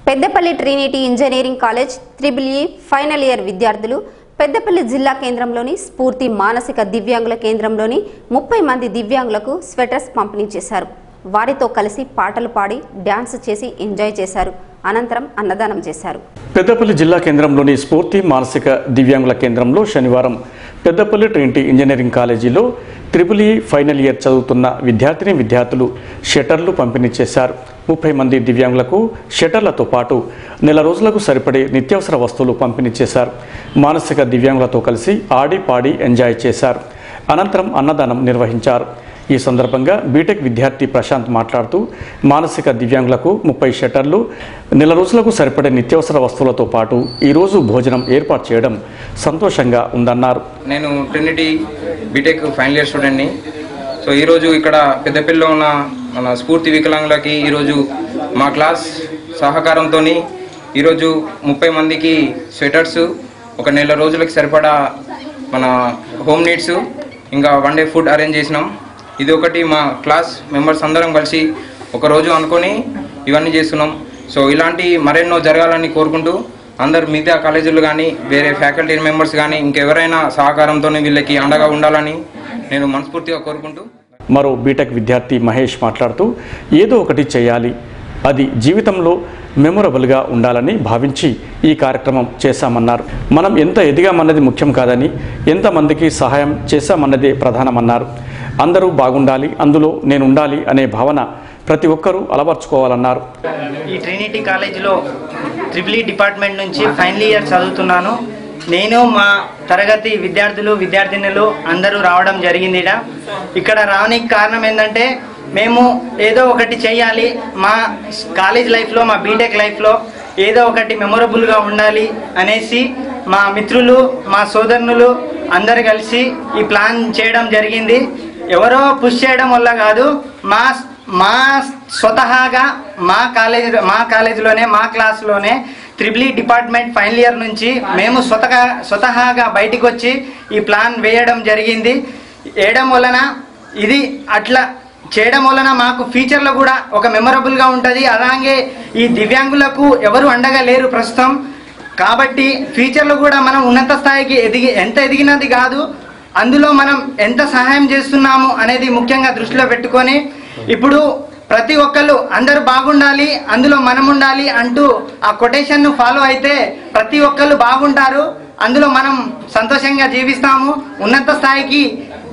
Peddapalli Trinity engineering college triple E final year విద్యార్థులు పెద్దపల్లి జిల్లా కేంద్రంలోని స్ఫూర్తి మానసిక దివ్యాంగుల కేంద్రంలోని ముప్పై మంది దివ్యాంగులకు స్వెటర్స్ పంపిణీ చేశారు వారితో కలిసి పాటలు పాడి డ్యాన్స్ చేసి ఎంజాయ్ చేశారు అనంతరం అన్నదానం చేశారు పెద్దపల్లి జిల్లా కేంద్రంలోని స్ఫూర్తి మానసిక దివ్యాంగుల కేంద్రంలో శనివారం పెద్దపల్లి ట్రినిటీ ఇంజనీరింగ్ కాలేజీలో త్రిపుల్ ఈ ఫైనల్ ఇయర్ చదువుతున్న విద్యార్థిని విద్యార్థులు షటర్లు పంపిణీ చేశారు ముప్పై మంది దివ్యాంగులకు షటర్లతో పాటు నెల రోజులకు సరిపడే నిత్యావసర వస్తువులు పంపిణీ చేశారు మానసిక దివ్యాంగులతో కలిసి ఆడి పాడి ఎంజాయ్ చేశారు అనంతరం అన్నదానం నిర్వహించారు ఈ సందర్భంగా బీటెక్ విద్యార్థి ప్రశాంత్ మాట్లాడుతూ మానసిక దివ్యాంగులకు ముప్పై షట్టర్లు నెల రోజులకు సరిపడే నిత్యావసర వస్తువులతో పాటు ఈరోజు భోజనం ఏర్పాటు చేయడం సంతోషంగా ఉందన్నారు నేను ట్రినిటీ బీటెక్ ఫైనల్ ఇయర్ స్టూడెంట్ని సో ఈరోజు ఇక్కడ పెద్దపల్లిలో ఉన్న మన స్ఫూర్తి వికలాంగులకి ఈరోజు మా క్లాస్ సహకారంతో ఈరోజు ముప్పై మందికి స్వెటర్స్ ఒక నెల రోజులకి సరిపడా మన హోమ్ నీడ్స్ ఇంకా వన్ డే ఫుడ్ అరేంజ్ చేసినాం ఇది ఒకటి మా క్లాస్ మెంబర్స్ అందరం కలిసి ఒక రోజు అనుకొని ఇవన్నీ చేస్తున్నాం సో ఇలాంటి మరెన్నో జరగాలని కోరుకుంటూ అందరు మిగతా కాలేజీలు కానీ వేరే ఫ్యాకల్టీ మెంబర్స్ కానీ ఇంకెవరైనా సహకారంతో వీళ్ళకి అండగా ఉండాలని నేను మనస్ఫూర్తిగా కోరుకుంటూ మరో బీటెక్ విద్యార్థి మహేష్ మాట్లాడుతూ ఏదో ఒకటి చేయాలి అది జీవితంలో మెమొరబుల్గా ఉండాలని భావించి ఈ కార్యక్రమం చేశామన్నారు మనం ఎంత ఎదిగామన్నది ముఖ్యం కాదని ఎంతమందికి సహాయం చేశామన్నదే ప్రధానమన్నారు అందరూ బాగుండాలి అందులో నేను ఉండాలి అనే భావన ప్రతి ఒక్కరూ అలవర్చుకోవాలన్నారు ఈ ట్రినిటీ కాలేజీలో ట్రిపుల్ ఈ డిపార్ట్మెంట్ నుంచి ఫైనల్ ఇయర్ చదువుతున్నాను నేను మా తరగతి విద్యార్థులు విద్యార్థినులు అందరూ రావడం జరిగింది ఈడ. ఇక్కడ రావడానికి కారణం ఏంటంటే మేము ఏదో ఒకటి చేయాలి మా కాలేజ్ లైఫ్లో మా బీటెక్ లైఫ్లో ఏదో ఒకటి మెమొరబుల్గా ఉండాలి అనేసి మా మిత్రులు మా సోదరునులు అందరు కలిసి ఈ ప్లాన్ చేయడం జరిగింది ఎవరో పుష్ చేయడం వల్ల కాదు మా మా స్వతహాగా మా కాలేజ్ మా కాలేజీలోనే మా క్లాస్లోనే త్రిబుల్ డిపార్ట్మెంట్ ఫైనల్ ఇయర్ నుంచి మేము స్వతహా స్వతహాగా బయటికి వచ్చి ఈ ప్లాన్ వేయడం జరిగింది వేయడం వలన ఇది అట్లా చేయడం వలన మాకు ఫ్యూచర్లో కూడా ఒక మెమొరబుల్గా ఉంటుంది అలాగే ఈ దివ్యాంగులకు ఎవరు అండగా లేరు ప్రస్తుతం కాబట్టి ఫ్యూచర్లో కూడా మనం ఉన్నత స్థాయికి ఎదిగి ఎంత ఎదిగినది కాదు అందులో మనం ఎంత సహాయం చేస్తున్నాము అనేది ముఖ్యంగా దృష్టిలో పెట్టుకొని ఇప్పుడు ప్రతి ఒక్కళ్ళు అందరూ బాగుండాలి అందులో మనం ఉండాలి అంటూ ఆ కొటేషన్ను ఫాలో అయితే ప్రతి ఒక్కళ్ళు బాగుంటారు అందులో మనం సంతోషంగా జీవిస్తాము ఉన్నత స్థాయికి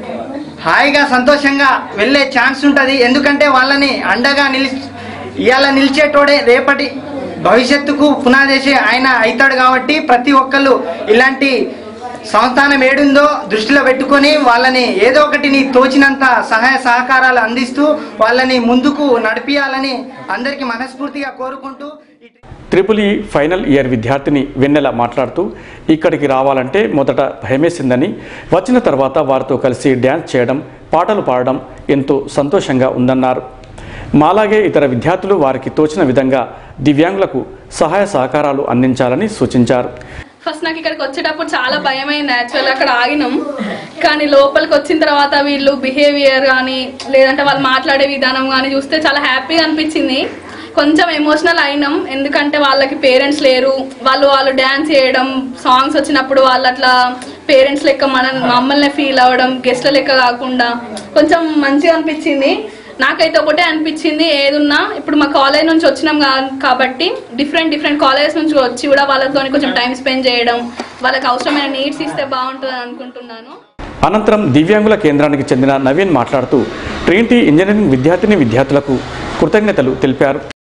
హాయిగా సంతోషంగా వెళ్ళే ఛాన్స్ ఉంటుంది ఎందుకంటే వాళ్ళని అండగా నిలిచి ఇవాళ నిలిచేటోడే రేపటి భవిష్యత్తుకు పునాదేసి ఆయన అవుతాడు కాబట్టి ప్రతి ఒక్కళ్ళు ఇలాంటి సంస్థానం ఏడుందో దృష్టిలో పెట్టుకొని వాళ్ళని ఏదో ఒకటి నీ తోచినంత సహాయ సహకారాలు అందిస్తూ వాళ్ళని ముందుకు నడిపియాలని అందరికీ మనస్ఫూర్తిగా కోరుకుంటూ ఈ త్రిపుల్ ఈ ఫైనల్ ఇయర్ విద్యార్థిని వెన్నెల మాట్లాడుతూ ఇక్కడికి రావాలంటే మొదట భయమేసిందని వచ్చిన తర్వాత వారితో కలిసి డ్యాన్స్ చేయడం పాటలు పాడడం ఎంతో సంతోషంగా ఉందన్నారు మాలాగే ఇతర విద్యార్థులు వారికి తోచిన విధంగా దివ్యాంగులకు సహాయ సహకారాలు అందించాలని సూచించారు ఫస్ట్ నాకు ఇక్కడికి వచ్చేటప్పుడు చాలా భయమైంది యాక్చువల్ అక్కడ ఆగినాం కానీ లోపలికి వచ్చిన తర్వాత వీళ్ళు బిహేవియర్ కానీ లేదంటే వాళ్ళు మాట్లాడే విధానం కానీ చూస్తే చాలా హ్యాపీగా అనిపించింది కొంచెం ఎమోషనల్ అయినాం ఎందుకంటే వాళ్ళకి పేరెంట్స్ లేరు వాళ్ళు వాళ్ళు డ్యాన్స్ చేయడం సాంగ్స్ వచ్చినప్పుడు వాళ్ళు అట్లా పేరెంట్స్ లెక్క మన మమ్మల్ని ఫీల్ అవ్వడం గెస్ట్ల లెక్క కాకుండా కొంచెం మంచిగా అనిపించింది నాకైతే ఒకటే అనిపించింది ఏదున్నా ఇప్పుడు మా కాలేజ్ నుంచి వచ్చినాం కా- కాబట్టి డిఫరెంట్ డిఫరెంట్ కాలేజెస్ నుంచి వచ్చి కూడా వాళ్ళతో కొంచెం టైం స్పెండ్ చేయడం వాళ్ళకి అవసరమైన నీడ్స్ ఇస్తే బాగుంటుంది అనుకుంటున్నాను అనంతరం దివ్యాంగుల కేంద్రానికి చెందిన నవీన్ మాట్లాడుతూ ట్రినిటీ ఇంజనీరింగ్ విద్యార్థిని విద్యార్థులకు కృతజ్ఞతలు తెలిపారు